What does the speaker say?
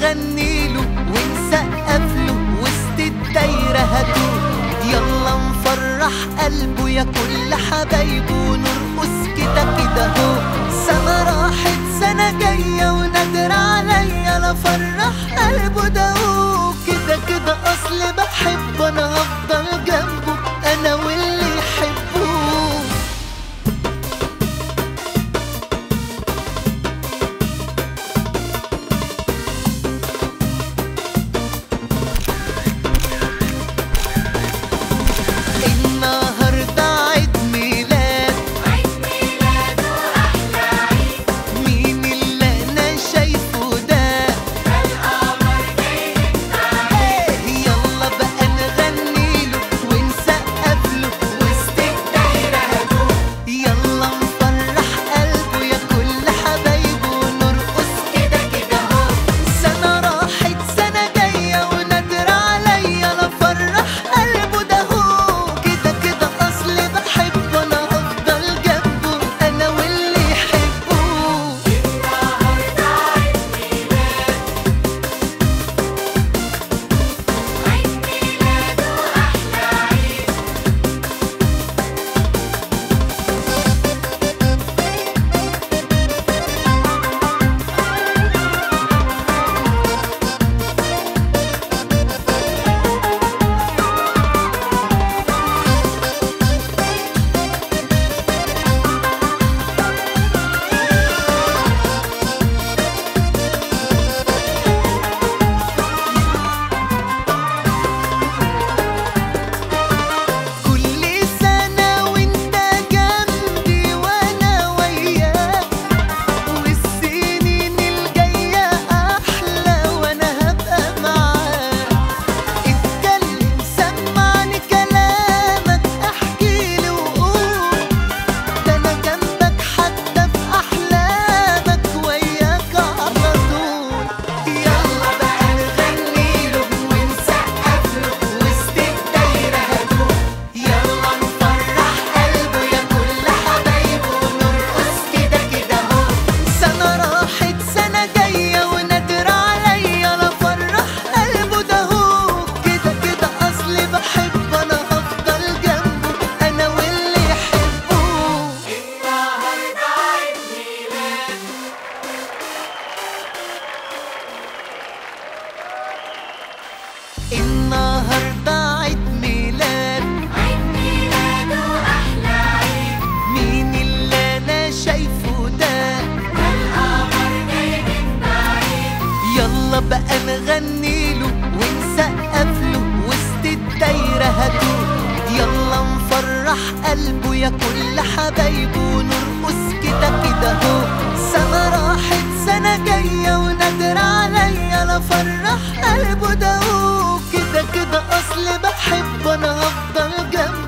نغني له ونسقف له وسط الدايرة هاتوه يلا نفرح قلبه يا كل حبايبه ونرقص كده كده هو سنة راحت سنة جاية ونادر عليا لا فرح قلبه ده هو كده كده أصل بحب أنا هفضل جنبه أنا واللي يحبوه النهارده عيد ميلاد عيد ميلاده أحلى عيد مين اللي انا شايفه ده القمر جاي إيه يلا بقى نغني له ونسقف له وسط الدايره هدوء يلا نفرح قلبه يا كل حبايبه ونرقص كده كده هو سنه راحت سنه جايه ونادر عليا لا فرح قلبه ده هو كده كده اصل بحب انا افضل جنبه انا واللي يحبوه النهارده عيد ميلاد عيد ميلاده أحلى عيد كل سنة وانت جنبي وانا وياك والسنين الجاية أحلى وانا هبقى معاك اتكلم سمعني كلامك احكيلي وقول ده انا جنبك حتى في أحلامك وياك على طول يلا بقى نغني له ونسقف له وسط الدايرة هدوء يلا نفرح قلبه يا كل حبايبه ونرقص كده كده هو سنة راحت سنة جاية ونادر عليا لا فرح قلبه ده هو كده كده أصلي بحب أنا هفضل جنبه أنا واللي يحبوه النهارده عيد ميلاد النهاردة عيد ميلاد عيد ميلاده أحلى عيد مين اللي أنا شايفه ده القمر جاي من بعيد يلا بقى نغني له ونسقف له وسط الدايرة هدوء يلا نفرح قلبه يا كل حبايبه ونرقص كده كده هو سنة راحت سنة جاية ونادر عليا لا فرح قلبه ده هو كده كده أصل بحب أنا هفضل جنبه